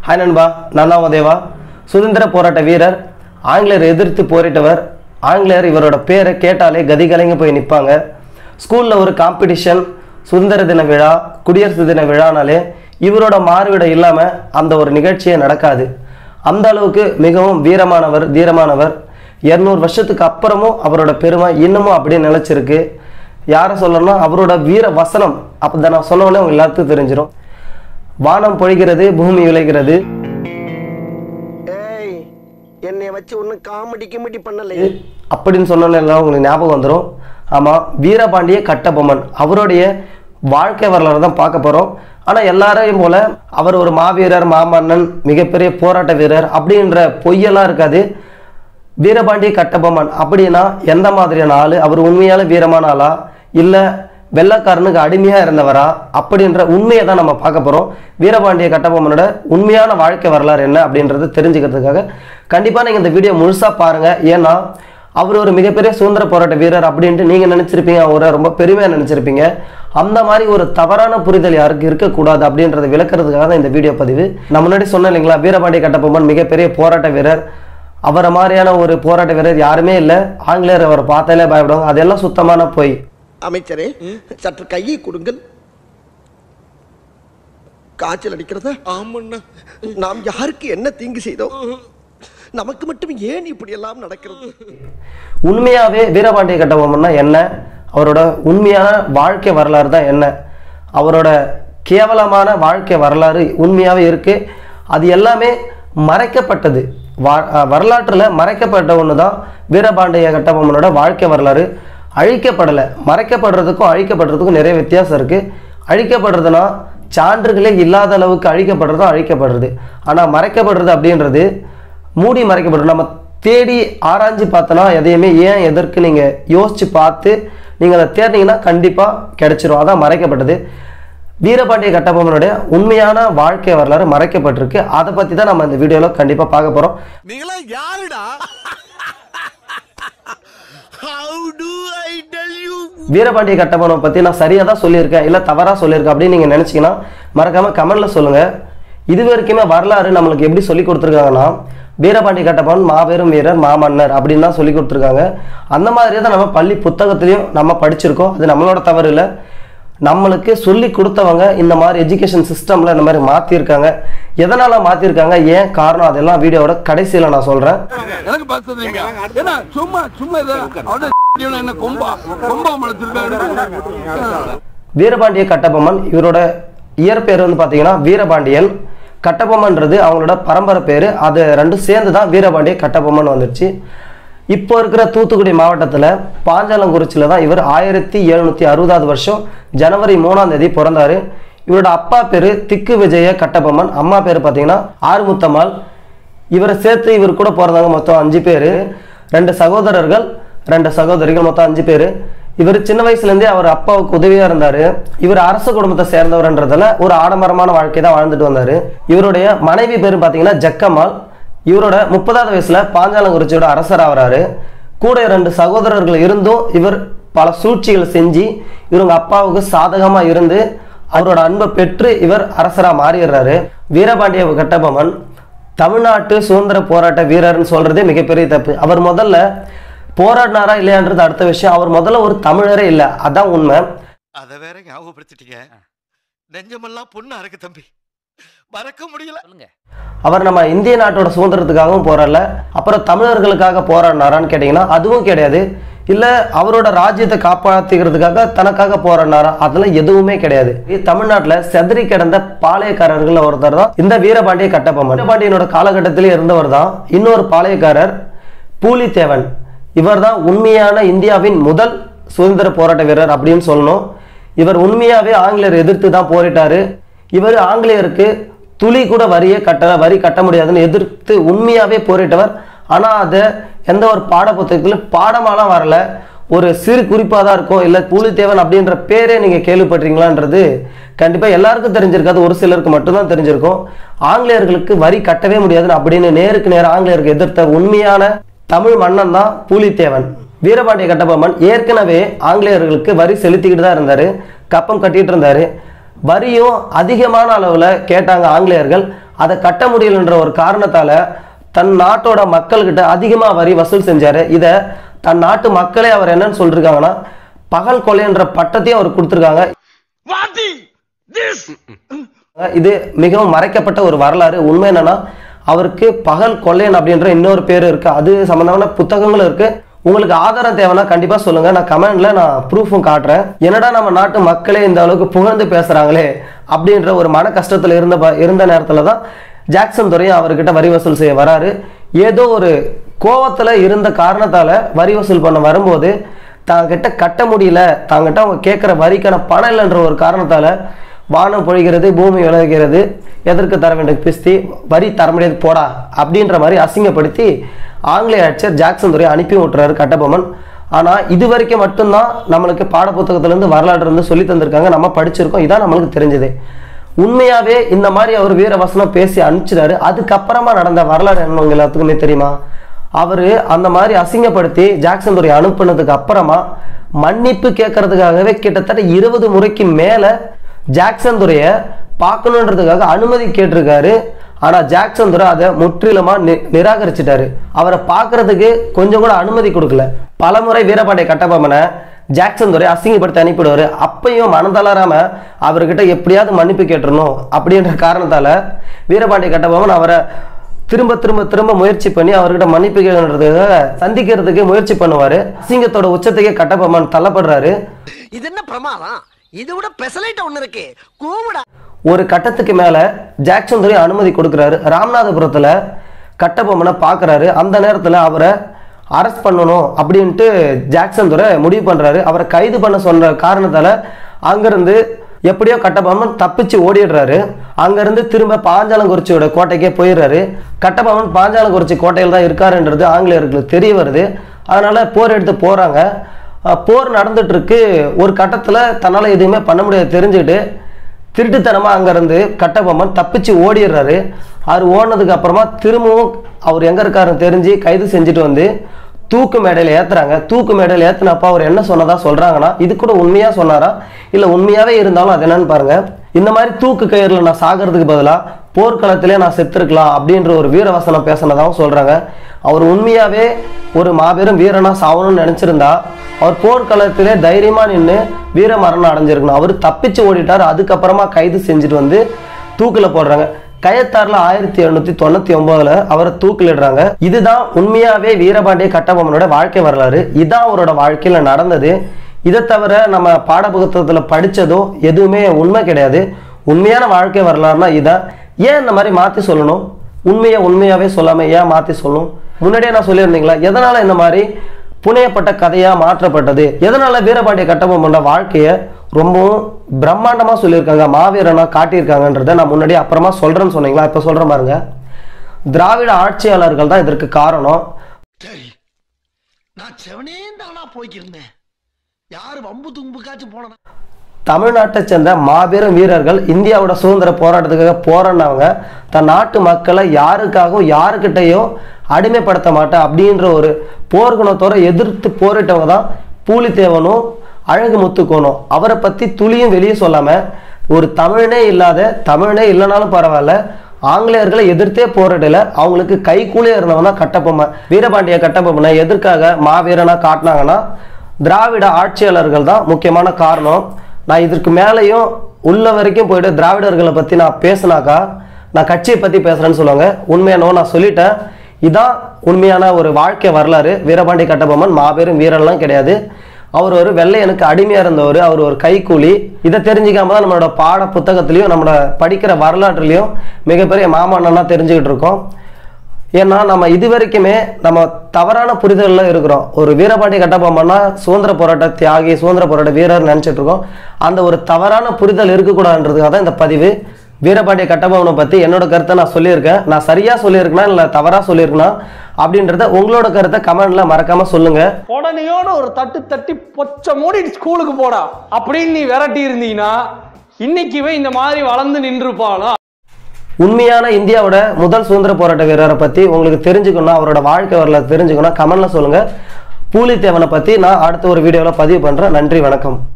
hi நண்பா நான் தான் உதேவா சுதந்திர போராட்ட வீரர் ஆங்கிலேயர் எதிர்த்து போரிட்டவர் ஆங்கிலேயர் இவரோட பேரை கேட்டாலே கதிகலங்க போய் நிற்பாங்க ஸ்கூலில் ஒரு காம்படிஷன் சுதந்திர தின விழா குடியரசு தின விழானாலே இவரோட மாறுவிட இல்லாமல் அந்த ஒரு நிகழ்ச்சியே நடக்காது அந்த அளவுக்கு மிகவும் வீரமானவர் தீரமானவர் இரநூறு வருஷத்துக்கு அப்புறமும் அவரோட பெருமை இன்னமும் அப்படியே நிலைச்சிருக்கு யாரை சொல்லணும்னா அவரோட வீர வசனம் அப்போ நான் சொன்ன உடனே உங்க எல்லாத்துக்கும் தெரிஞ்சிடும் வானம் பொழிகிறது பூமி விளைகிறது ஏய் என்னைய வச்சு ஒன்றும் காமெடி கிமெடி பண்ணலை அப்படின்னு சொன்னோன்னே எல்லாம் உங்களுக்கு ஞாபகம் வந்துடும் ஆமாம் வீரபாண்டிய கட்டபொம்மன் அவருடைய வாழ்க்கை வரலாறு தான் பார்க்க போகிறோம் ஆனால் எல்லாரையும் போல அவர் ஒரு மாவீரர் மாமன்னன் மிகப்பெரிய போராட்ட வீரர் அப்படின்ற பொய்யெல்லாம் இருக்காது வீரபாண்டிய கட்டபொம்மன் அப்படின்னா எந்த மாதிரியான ஆள் அவர் உண்மையால வீரமான ஆளா இல்லை வெள்ளக்காரனுக்கு அடிமையாக இருந்தவரா அப்படின்ற உண்மையை தான் நம்ம பார்க்க போகிறோம் வீரபாண்டிய கட்டபொம்மனோட உண்மையான வாழ்க்கை வரலாறு என்ன அப்படின்றத தெரிஞ்சுக்கிறதுக்காக கண்டிப்பாக நீங்கள் இந்த வீடியோ முழுசாக பாருங்கள் ஏன்னா அவர் ஒரு மிகப்பெரிய சுதந்திர போராட்ட வீரர் அப்படின்ட்டு நீங்கள் நினச்சிருப்பீங்க அவரை ரொம்ப பெருமையாக நினச்சிருப்பீங்க அந்த மாதிரி ஒரு தவறான புரிதல் யாருக்கு இருக்கக்கூடாது அப்படின்றத விளக்குறதுக்காக தான் இந்த வீடியோ பதிவு நான் முன்னாடி சொன்னேன் இல்லைங்களா வீரபாண்டிய கட்டபொம்மன் மிகப்பெரிய போராட்ட வீரர் அவரை மாதிரியான ஒரு போராட்ட வீரர் யாருமே இல்லை ஆங்கிலேயர் அவரை பார்த்தாலே பயப்படுவாங்க அதெல்லாம் சுத்தமான பொய் அமைச்சரே சற்று கையை கொடுங்கள் காய்ச்சல் அடிக்கிறதா ஆமண்ணா நாம் யாருக்கு என்ன தீங்கு செய்தோம் நமக்கு மட்டும் ஏன் இப்படி எல்லாம் நடக்கிறது உண்மையாவே வீரபாண்டிய கட்டபொம்மன்னா என்ன அவரோட உண்மையான வாழ்க்கை வரலாறு தான் என்ன அவரோட கேவலமான வாழ்க்கை வரலாறு உண்மையாவே இருக்கு அது எல்லாமே மறைக்கப்பட்டது வா- அஹ் வரலாற்றுல மறைக்கப்பட்ட ஒன்று தான் வீரபாண்டிய கட்டபொம்மனோட வாழ்க்கை வரலாறு அழிக்கப்படலை மறைக்கப்படுறதுக்கும் அழிக்கப்படுறதுக்கும் நிறைய வித்தியாசம் இருக்கு அழிக்கப்படுறதுனா சான்றுகளே இல்லாத அளவுக்கு அழிக்கப்படுறதும் அழிக்கப்படுறது ஆனால் மறைக்கப்படுறது அப்படின்றது மூடி மறைக்கப்படுறது நம்ம தேடி ஆராய்ஞ்சு பார்த்தோன்னா எதையுமே ஏன் எதற்கு நீங்கள் யோசிச்சு பார்த்து நீங்கள் அதை தேடினீங்கன்னா கண்டிப்பாக கிடைச்சிரும் அதான் மறைக்கப்பட்டது வீரபாண்டிய கட்டபொம்மனுடைய உண்மையான வாழ்க்கை வரலாறு மறைக்கப்பட்டிருக்கு அதை பற்றி தான் நம்ம இந்த வீடியோவில் கண்டிப்பாக பார்க்க போகிறோம் நீங்களா யாருடா how do I tell you Veerapandiya கட்டபொம்மனை பற்றி நான் சரியாக தான் சொல்லியிருக்கேன் இல்லை தவறாக சொல்லியிருக்கேன் அப்படின்னு நீங்கள் நினச்சிங்கன்னா மறக்காமல் கமெண்ட்டில் சொல்லுங்கள் இது வரைக்குமே வரலாறு நம்மளுக்கு எப்படி சொல்லி கொடுத்துருக்காங்கன்னா வீரபாண்டிய கட்டபொம்மன் மாபெரும் வீரர் மாமன்னர் அப்படின்னு தான் சொல்லி கொடுத்துருக்காங்க அந்த மாதிரியே தான் நம்ம பள்ளி புத்தகத்துலேயும் நம்ம படிச்சிருக்கோம் அது நம்மளோட தவறு இல்லை நம்மளுக்கு சொல்லி கொடுத்தவங்க இந்த மாதிரி எஜுகேஷன் சிஸ்டமில் இந்த மாதிரி மாற்றிருக்காங்க எதனால் மாற்றிருக்காங்க ஏன் காரணம் அதெல்லாம் வீடியோவோட கடைசியில் நான் சொல்கிறேன் எனக்கு பார்த்ததுங்க ஏன்னா சும்மா சும்மா இதை அவட என்ன கொம்பா கொம்பா முளைச்சிருக்காரு வீரபாண்டிய கட்டபொம்மன் இவரோட இயற்பெயர் வந்து பார்த்தீங்கன்னா வீரபாண்டியன் கட்டபொம்மன்றது அவங்களோட பரம்பரை பேர் அது ரெண்டும் சேர்ந்து தான் வீரபாண்டிய கட்டபொம்மன் வந்துடுச்சு இப்போ இருக்கிற தூத்துக்குடி மாவட்டத்தில் பாஞ்சாலங்குறிச்சியில் தான் இவர் ஆயிரத்தி எழுநூற்றி அறுபதாவது வருஷம் ஜனவரி மூணாம் தேதி பிறந்தாரு இவரோட அப்பா பேர் திக்கு விஜய கட்டபொம்மன் அம்மா பேர் பார்த்தீங்கன்னா ஆறுமுத்தம்மாள் இவரை சேர்த்து இவர் கூட பிறந்தவங்க மொத்தம் அஞ்சு பேர் ரெண்டு சகோதரர்கள் ரெண்டு சகோதரிகள் மொத்தம் அஞ்சு பேர் இவர் சின்ன வயசுலேருந்தே அவர் அப்பாவுக்கு உதவியாக இருந்தார் இவர் அரச குடும்பத்தை சேர்ந்தவர்ன்றதால ஒரு ஆடம்பரமான வாழ்க்கை தான் வாழ்ந்துட்டு வந்தார் இவருடைய மனைவி பேர் பார்த்தீங்கன்னா ஜக்கம்மாள் இவரோட முப்பதாவது வயசுல பாஞ்சாலங்குறிச்சியோட அரசர் ஆகிறாரு கூட ரெண்டு சகோதரர்கள் இருந்தும் இவர் பல சூழ்ச்சிகள் செஞ்சு இவங்க அப்பாவுக்கு சாதகமா இருந்து அவரோட அன்பை பெற்று இவர் அரசரா மாறிடுறாரு வீரபாண்டிய கட்டபொம்மன் தமிழ்நாட்டு சுதந்திர போராட்ட வீரர்னு சொல்றதே மிகப்பெரிய தப்பு அவர் முதல்ல போராடினாரா இல்லையான்றது அடுத்த விஷயம் அவர் முதல்ல ஒரு தமிழரே இல்லை அதான் உண்மை அத வேற ஞாபகப்படுத்திட்டீங்க நெஞ்சமெல்லாம் பொண்ணா இருக்கு தம்பி மறக்க முடியல அவர் நம்ம இந்திய நாட்டோட சுதந்திரத்துக்காகவும் போராடல அப்புறம் தமிழர்களுக்காக போராடினாரான்னு கேட்டிங்கன்னா அதுவும் கிடையாது இல்லை அவரோட ராஜ்யத்தை காப்பாற்றிக்கிறதுக்காக தனக்காக போராடினாரா அதெல்லாம் எதுவுமே கிடையாது தமிழ்நாட்டில் செதறி கிடந்த பாளையக்காரர்கள் ஒருத்தர் தான் இந்த வீரபாண்டிய கட்டபொம்மன் வீரபாண்டியனோட காலகட்டத்திலே இருந்தவர் தான் இன்னொரு பாளையக்காரர் பூலித்தேவன் இவர் தான் உண்மையான இந்தியாவின் முதல் சுதந்திர போராட்ட வீரர் அப்படின்னு சொல்லணும் இவர் உண்மையாவே ஆங்கிலேயர் எதிர்த்து தான் போரிட்டாரு இவர் ஆங்கிலேயருக்கு துளி கூட வரியே கட்ட வரி கட்ட முடியாதுன்னு எதிர்த்து உண்மையாவே போரிட்டவர் ஆனா அதை எந்த ஒரு பாட புத்தகத்திலும் பாடமாலாம் வரல ஒரு சிறு குறிப்பாக தான் இருக்கும் இல்லை பூலித்தேவன் அப்படின்ற பேரே நீங்கள் கேள்விப்பட்டீங்களான்றது கண்டிப்பாக எல்லாருக்கும் தெரிஞ்சிருக்காது ஒரு சிலருக்கு மட்டும்தான் தெரிஞ்சிருக்கும் ஆங்கிலேயர்களுக்கு வரி கட்டவே முடியாதுன்னு அப்படின்னு நேருக்கு நேரம் ஆங்கிலேயருக்கு எதிர்த்த உண்மையான தமிழ் மன்னன் தான் பூலித்தேவன் வீரபாண்டிய கட்டபொம்மன் ஏற்கனவே ஆங்கிலேயர்களுக்கு வரி செலுத்திக்கிட்டு தான் இருந்தாரு கப்பம் கட்டிட்டு இருந்தாரு வரியும் அதிகமான அளவில் கேட்டாங்க ஆங்கிலேயர்கள் அதை கட்ட முடியலன்ற ஒரு காரணத்தால தன் நாட்டோட மக்கள்கிட்ட அதிகமா வரி வசூல் செஞ்சாரு இத தன் நாட்டு மக்களே அவர் என்னன்னு சொல்லிருக்காங்கன்னா பகல் கொள்ளைன்ற பட்டத்தையும் அவர் கொடுத்துருக்காங்க இது மிகவும் மறைக்கப்பட்ட ஒரு வரலாறு உண்மை என்னன்னா அவருக்கு பகல் கொள்ளையன் அப்படின்ற இன்னொரு பேர் இருக்கு அது சம்பந்தமான புத்தகங்களும் இருக்கு உங்களுக்கு ஆதாரம் தேவைன்னா கண்டிப்பா சொல்லுங்க நான் கமெண்ட்ல நான் ப்ரூஃபும் காட்டுறேன் என்னடா நம்ம நாட்டு மக்களே இந்த அளவுக்கு புகழ்ந்து பேசுறாங்களே அப்படின்ற ஒரு மன கஷ்டத்துல இருந்த ப- இருந்த நேரத்துல தான் ஜாக்சன் துரையும் அவர்கிட்ட வரி வசூல் செய்ய வராரு ஏதோ ஒரு கோவத்துல இருந்த காரணத்தால வரி வசூல் பண்ண வரும்போது தாங்கிட்ட கட்ட முடியல தாங்கிட்ட அவங்க கேட்குற வரிக்கான பணம் இல்லைன்ற ஒரு காரணத்தால வானம் பொழிகிறது பூமி விலகுகிறது எதற்கு தர வேண்டிய பிஸ்தி வரி தர முடியாது போடா அப்படின்ற மாதிரி அசிங்கப்படுத்தி ஆங்கிலேய ஆட்சியர் ஜாக்சன் துறை அனுப்பி விட்டுறாரு கட்டபொம்மன் ஆனால் இது வரைக்கும் மட்டும்தான் நம்மளுக்கு பாடப்புத்தகத்திலேருந்து வரலாறு இருந்து சொல்லி தந்திருக்காங்க நம்ம படிச்சிருக்கோம் இதான் நம்மளுக்கு தெரிஞ்சது உண்மையாவே இந்த மாதிரி அவர் வீரவசனம் பேசி அனுப்பிச்சிட்டாரு அதுக்கப்புறமா நடந்த வரலாறு என்ன உங்க எல்லாத்துக்குமே தெரியுமா அவரு அந்த மாதிரி அசிங்கப்படுத்தி ஜாக்சன் துறை அனுப்புனதுக்கு அப்புறமா மன்னிப்பு கேட்கறதுக்காகவே கிட்டத்தட்ட இருபது முறைக்கு மேல ஜாக்சன் துறையை பார்க்கணுன்றதுக்காக அனுமதி கேட்டிருக்காரு ஆனா ஜாக்சன் துரை அதை முற்றிலுமா நி- நிராகரிச்சிட்டாரு அவரை பார்க்கறதுக்கு கொஞ்சம் கூட அனுமதி கொடுக்கல பலமுறை வீரபாண்டிய கட்டபொம்மனை ஜாக்சன் துரை அசிங்கப்படுத்தி அனுப்பிடுவாரு அப்பயும் மனதளராம அவர்கிட்ட எப்படியாவது மன்னிப்பு கேட்டுறணும் அப்படின்ற காரணத்தால வீரபாண்டிய கட்டபொம்மன் அவரை திரும்ப திரும்ப திரும்ப முயற்சி பண்ணி அவர்கிட்ட மன்னிப்பு கேட்கறதுக்காக சந்திக்கிறதுக்கு முயற்சி பண்ணுவாரு அசிங்கத்தோட உச்சத்துக்கே கட்டபொம்மன் தள்ளப்படுறாரு இது என்ன பிரமாதம் இதை விட பெசலைட் ஒண்ணு இருக்கு கூவிடா ஒரு கட்டத்துக்கு மேல ஜாக்சன் துரை அனுமதி கொடுக்குறாரு ராமநாதபுரத்துல கட்டபொம்மனை பார்க்கறாரு அந்த நேரத்துல அவரை அரெஸ்ட் பண்ணணும் அப்படின்ட்டு ஜாக்சன் துரை முடிவு பண்றாரு அவரை கைது பண்ண சொன்ன காரணத்தால அங்கிருந்து எப்படியோ கட்டபொம்மன் தப்பிச்சு ஓடிடுறாரு அங்கிருந்து திரும்ப பாஞ்சாலங்குறிச்சியோட கோட்டைக்கே போயிடுறாரு கட்டபொம்மன் பாஞ்சாலங்குறிச்சி கோட்டையில் தான் இருக்காருன்றது ஆங்கிலேயர்களுக்கு தெரிய வருது அதனால போர் எடுத்து போறாங்க அஹ் போர் நடந்துட்டு இருக்கு ஒரு கட்டத்துல தன்னால எதுவுமே பண்ண முடியாது தெரிஞ்சுக்கிட்டு திருட்டுத்தனமா அங்கிருந்து கட்டபொம்மன் தப்பிச்சு ஓடிடுறாரு அவர் ஓடினதுக்கு அப்புறமா திரும்பவும் அவர் எங்க இருக்காருன்னு தெரிஞ்சு கைது செஞ்சுட்டு வந்து தூக்கு மேடையில் ஏத்துறாங்க தூக்கு மேடையில் ஏத்துனப்ப அவர் என்ன சொன்னதா சொல்றாங்கன்னா இது கூட உண்மையா சொன்னாரா இல்ல உண்மையாவே இருந்தாலும் அது என்னன்னு பாருங்க இந்த மாதிரி தூக்கு கயிறுல நான் சாகிறதுக்கு பதிலா போர்க்களத்திலே நான் செத்துருக்கலாம் அப்படின்ற ஒரு வீரவசனம் பேசினதாகவும் சொல்றாங்க அவர் உண்மையாவே ஒரு மாபெரும் வீரனா சாவணும்னு நினைச்சிருந்தா அவர் போர்க்களத்திலே தைரியமா நின்று வீர மரணம் அடைஞ்சிருக்கணும் அவர் தப்பிச்சு ஓடிட்டார் அதுக்கப்புறமா கைது செஞ்சுட்டு வந்து தூக்குல போடுறாங்க கயத்தாறுல ஆயிரத்தி எழுநூத்தி தொண்ணூத்தி ஒன்பதுல அவரை தூக்கிலிடுறாங்க இதுதான் உண்மையாவே வீரபாண்டிய கட்டபொம்மனோட வாழ்க்கை வரலாறு இதான் அவரோட வாழ்க்கையில நடந்தது இதை தவிர நம்ம பாடப்புத்தகத்துல படிச்சதோ எதுவுமே உண்மை கிடையாது உண்மையான வாழ்க்கை வரலாறுனா இதான் ஏன் இந்த மாதிரி மாத்தி சொல்லணும் உண்மையை உண்மையாவே சொல்லாம ஏன் மாத்தி சொல்லணும் முன்னாடியே நான் சொல்லியிருந்தீங்களா எதனால இந்த மாதிரி புனையப்பட்ட கதையா மாற்றப்பட்டது எதனால வீரபாண்டிய கட்டபொம்மனோட வாழ்க்கைய ரொம்பவும் பிரம்மாண்டமா சொல்லியிருக்காங்க மாவீரனா காட்டியிருக்காங்கன்றத நான் முன்னாடி அப்புறமா சொல்றேன்னு சொன்னீங்களா இப்ப சொல்றேன் பாருங்க திராவிட ஆட்சியாளர்கள் தான் இதற்கு காரணம் சரி நான் செவனே தானா போய்க்கிருந்தேன் யாரு வம்பு தும்புக்காச்சும் போனா தமிழ்நாட்டை சேர்ந்த மாபெரும் வீரர்கள் இந்தியாவோட சுதந்திர போராட்டத்துக்காக போராடினவங்க தன் நாட்டு மக்களை யாருக்காகவும் யாருக்கிட்டையும் அடிமைப்படுத்த மாட்டேன் அப்படின்ற ஒரு போர்க்குணத்தோட எதிர்த்து போரிட்டவங்க தான் பூலித்தேவனும் அழகு முத்துக்கோணும் அவரை பத்தி துளியும் வெளியே சொல்லாம ஒரு தமிழனே இல்லாத தமிழனே இல்லைனாலும் பரவாயில்ல ஆங்கிலேயர்களை எதிர்த்தே போராடல அவங்களுக்கு கை கூலியா இருந்தவன் தான் கட்டபொம்மன் வீரபாண்டிய கட்டபொம்மனை எதற்காக மாவீரனா காட்டினாங்கன்னா திராவிட ஆட்சியாளர்கள் தான் முக்கியமான காரணம் நான் இதற்கு மேலேயும் உள்ள வரைக்கும் போயிட்டு திராவிடர்களை பற்றி நான் பேசினாக்கா நான் கட்சியை பற்றி பேசுகிறேன்னு சொல்லுவாங்க உண்மையானோ நான் சொல்லிட்டேன் இதான் உண்மையான ஒரு வாழ்க்கை வரலாறு வீரபாண்டி கட்டபொம்மன் மாபெரும் வீரன்லாம் கிடையாது அவர் ஒரு வெள்ளையனுக்கு அடிமையாக இருந்தவர் அவர் ஒரு கைக்கூலி இதை தெரிஞ்சுக்காம தான் நம்மளோட பாட புத்தகத்துலேயும் நம்மளோட படிக்கிற வரலாற்றுலையும் மிகப்பெரிய மாமன்னனா தெரிஞ்சுக்கிட்டு இருக்கோம் ஏன்னா நம்ம இது வரைக்குமே நம்ம தவறான புரிதல்ல இருக்கிறோம் ஒரு வீரபாண்டிய கட்டபொம்மன்னா சுதந்திர போராட்ட தியாகி சுதந்திர போராட்ட வீரர் நினைச்சிட்டு இருக்கோம் அந்த ஒரு தவறான புரிதல் இருக்கக்கூடாதுன்றதுக்காக தான் இந்த பதிவு வீரபாண்டிய கட்டபொம்மனை பத்தி என்னோட கருத்தை நான் சொல்லியிருக்கேன் நான் சரியா சொல்லியிருக்கேனா இல்ல தவறா சொல்லியிருக்கேனா அப்படின்றத உங்களோட கருத்தை கமெண்ட்ல மறக்காம சொல்லுங்க உடனையோட ஒரு தட்டு தட்டி பொச்ச மூடி ஸ்கூலுக்கு போடா அப்படின்னு நீ விரட்டி இருந்தீங்கன்னா இன்னைக்குவே இந்த மாதிரி வளர்ந்து நின்றுப்பானா உண்மையான இந்தியாவோட முதல் சுதந்திர போராட்ட வீரரை பத்தி உங்களுக்கு தெரிஞ்சுக்கணும் அவரோட வாழ்க்கை வரலாறு தெரிஞ்சுக்கணும் கமெண்ட்ல சொல்லுங்க பூலித்தேவனை பத்தி நான் அடுத்த ஒரு வீடியோல பதிவு பண்றேன் நன்றி வணக்கம்